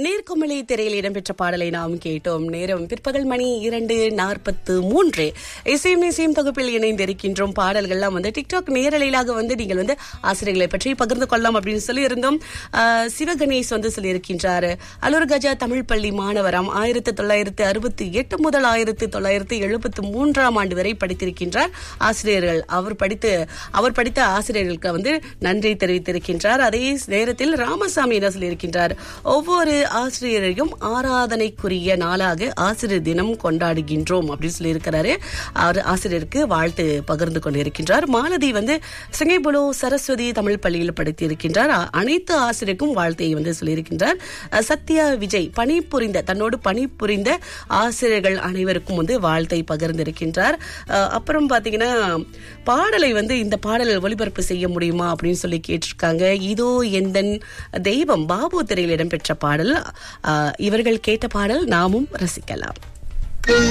நேர்கொமலை திரையில் இடம்பெற்ற பாடலை நாம் கேட்டோம் நேரம் பிற்பகல் மணி இரண்டு நாற்பத்து மூன்று இசையும் இசையும் தொகுப்பில் இணைந்திருக்கின்றோம் பாடல்கள்லாம் வந்து டிக்டாக் நேரலையிலாக வந்து நீங்கள் வந்து ஆசிரியர்களை பற்றி பகிர்ந்து கொள்ளலாம் அப்படின்னு சொல்லி இருந்தோம் ஆஹ், சிவகணேஷ் வந்து சொல்லியிருக்கின்றார் அலூர் கஜா தமிழ் பள்ளி மாணவராம் ஆயிரத்தி தொள்ளாயிரத்தி அறுபத்தி எட்டு முதல் ஆயிரத்தி தொள்ளாயிரத்தி எழுபத்தி மூன்றாம் ஆண்டு வரை படித்திருக்கின்றார் ஆசிரியர்கள் அவர் படித்து அவர் படித்த ஆசிரியர்களுக்கு வந்து நன்றி தெரிவித்திருக்கின்றார் அதே நேரத்தில் ராமசாமி என்ன சொல்லியிருக்கின்றார் ஒவ்வொரு ஆசிரியரையும் ஆராதனைக்குரிய நாளாக ஆசிரியர் தினம் கொண்டாடுகின்றோம் அப்படின்னு சொல்லியிருக்கிறாரு அவர் ஆசிரியருக்கு வாழ்த்து பகிர்ந்து கொண்டிருக்கின்றார் மாலதி வந்து சிங்கைபுலோ சரஸ்வதி தமிழ் பள்ளியில் படித்திருக்கின்றார் அ- அனைத்து ஆசிரியருக்கும் வாழ்த்தை வந்து சொல்லியிருக்கின்றார் அஹ், சத்யா விஜய் பணிபுரிந்த தன்னோடு பணிபுரிந்த ஆசிரியர்கள் அனைவருக்கும் வந்து வாழ்த்தை பகிர்ந்திருக்கின்றார் அஹ், அப்புறம் பாத்தீங்கன்னா பாடலை வந்து இந்த பாடல் ஒளிபரப்பு செய்ய முடியுமா அப்படின்னு சொல்லி கேட்டிருக்காங்க இதோ எந்தன் தெய்வம் பாபு திரையில் இடம்பெற்ற பாடல் அஹ், இவர்கள் கேட்ட பாடல் நாமும் ரசிக்கலாம்